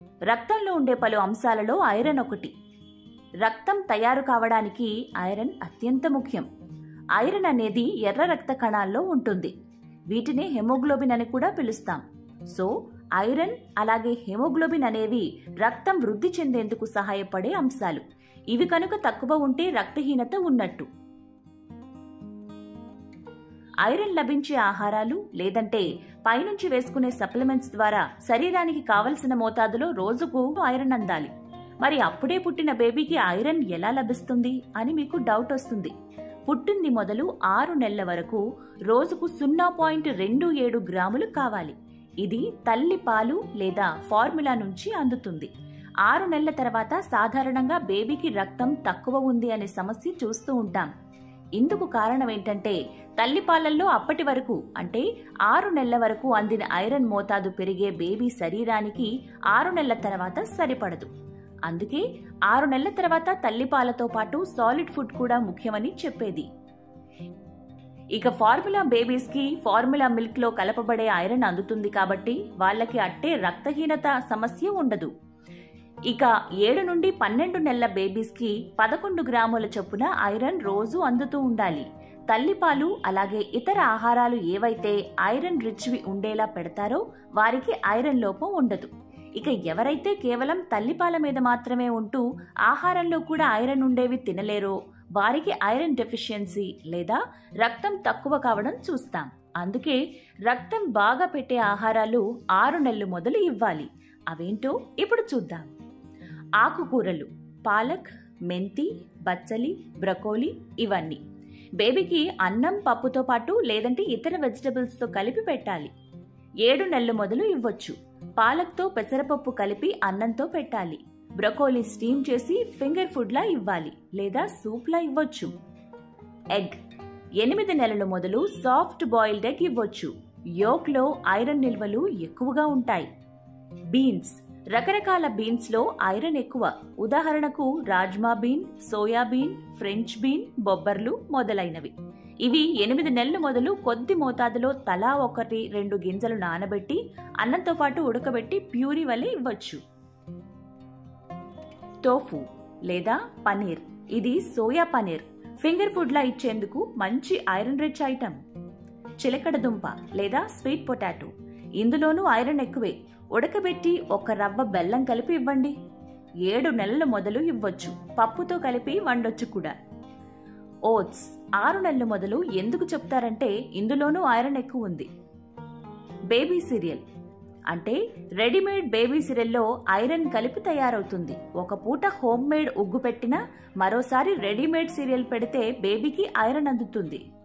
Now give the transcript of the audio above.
రక్తంలో ఉండే పలు అంశాలలో ఐరన్ ఒకటి రక్తం తయారు కావడానికి ఐరన్ అత్యంత ముఖ్యం ఐరన్ అనేది ఎర్ర రక్త కణాల్లో ఉంటుంది వీటిని హెమోగ్లోబిన్ అని కూడా పిలుస్తాం సో ఐరన్ అలాగే హెమోగ్లోబిన్ అనేవి రక్తం వృద్ధి చెందేందుకు సహాయపడే అంశాలు ఇవి కనుక తక్కువ ఉంటే రక్తహీనత ఉన్నట్టు ఐరన్ లభించే ఆహారాలు లేదంటే పైనుంచి వేసుకునే సప్లిమెంట్స్ ద్వారా శరీరానికి కావలసిన మోతాదులో రోజుకు ఐరన్ అందాలి మరి అప్పుడే పుట్టిన బేబీకి ఐరన్ ఎలా లభిస్తుంది అని మీకు డౌట్ వస్తుంది పుట్టింది మొదలు ఆరు నెలల వరకు రోజుకు సున్నా పాయింట్ రెండు ఏడు గ్రాములు కావాలి ఇది తల్లి పాలు లేదా ఫార్ములా నుంచి అందుతుంది ఆరు నెలల తర్వాత సాధారణంగా బేబీకి రక్తం తక్కువ ఉంది అనే సమస్య చూస్తూ ఉంటాం ఇందుకు కారణం ఏంటంటే తల్లిపాలల్లో అప్పటి వరకు అంటే ఆరు నెలల వరకు అందిన ఐరన్ మోతాదు పెరిగే బేబీ శరీరానికి ఆరు నెలల తర్వాత సరిపడదు అందుకే ఆరు నెలల తర్వాత తల్లిపాలతో పాటు సాలిడ్ ఫుడ్ కూడా ముఖ్యమని చెప్పేది ఇక ఫార్ములా బేబీస్ కి ఫార్ములా మిల్క్ లో కలపబడే ఐరన్ అందుతుంది కాబట్టి వాళ్ళకి అట్టే రక్తహీనత సమస్య ఉండదు ఇక ఏడు నుండి పన్నెండు నెలల బేబీస్ కి పదకొండు గ్రాముల చొప్పున ఐరన్ రోజు అందుతూ ఉండాలి తల్లిపాలు అలాగే ఇతర ఆహారాలు ఏవైతే ఐరన్ రిచ్వి ఉండేలా పెడతారో వారికి ఐరన్ లోపం ఉండదు ఇక ఎవరైతే కేవలం తల్లిపాల మీద మాత్రమే ఉంటూ ఆహారంలో కూడా ఐరన్ ఉండేవి తినలేరో వారికి ఐరన్ డెఫిషియన్సీ లేదా రక్తం తక్కువ కావడం చూస్తాం అందుకే రక్తం బాగా పెట్టే ఆహారాలు ఆరు నెలలు మొదలు ఇవ్వాలి అవేంటో ఇప్పుడు చూద్దాం ఆకుకూరలు పాలక్ మెంతి బచ్చలి బ్రకోలి ఇవన్నీ బేబీకి అన్నం పప్పుతో పాటు లేదంటే ఇతర వెజిటబుల్స్తో కలిపి పెట్టాలి ఏడు నెలలు మొదలు ఇవ్వచ్చు పాలక్తో పెసరపప్పు కలిపి అన్నంతో పెట్టాలి బ్రకోలీ స్టీమ్ చేసి ఫింగర్ ఫుడ్లా ఇవ్వాలి లేదా సూప్లా ఇవ్వచ్చు ఎగ్ ఎనిమిది నెలల మొదలు సాఫ్ట్ బాయిల్డ్ ఎగ్ ఇవ్వచ్చు యోక్లో ఐరన్ నిల్వలు ఎక్కువగా ఉంటాయి బీన్స్ రకరకాల బీన్స్లో ఐరన్ ఎక్కువ ఉదాహరణకు rajma bean soya bean French bean బొబ్బర్లు మొదలైనవి ఇవి ఎనిమిది నెలలు మొదలు కొద్ది మోతాదులో తలా ఒకటి రెండు గింజలు నానబెట్టి అన్నంతో పాటు ఉడకబెట్టి ప్యూరీ వలె ఇవ్వచ్చు టోఫు లేదా పనీర్ ఇది సోయా పనీర్ ఫింగర్ ఫుడ్లా ఇచ్చేందుకు మంచి ఐరన్ రిచ్ ఐటమ్ చిలకడ దుంప లేదా స్వీట్ పొటాటో ఇందులోనూ ఐరన్ ఎక్కువే ఉడకబెట్టి ఒక రవ్వ బెల్లం కలిపి ఇవ్వండి ఏడు నెలల మొదలు ఇవ్వచ్చు పప్పుతో కలిపి వండొచ్చు కూడా ఓట్స్ ఆరు నెలల మొదలు ఎందుకు చెప్తారంటే ఇందులోనూ ఐరన్ ఎక్కువ ఉంది బేబీ సీరియల్ అంటే రెడీమేడ్ బేబీ సిరియల్లో ఐరన్ కలిపి తయారవుతుంది ఒక పూట హోమ్ మేడ్ ఉగ్గు పెట్టినా మరోసారి రెడీమేడ్ సీరియల్ పెడితే బేబీకి ఐరన్ అందుతుంది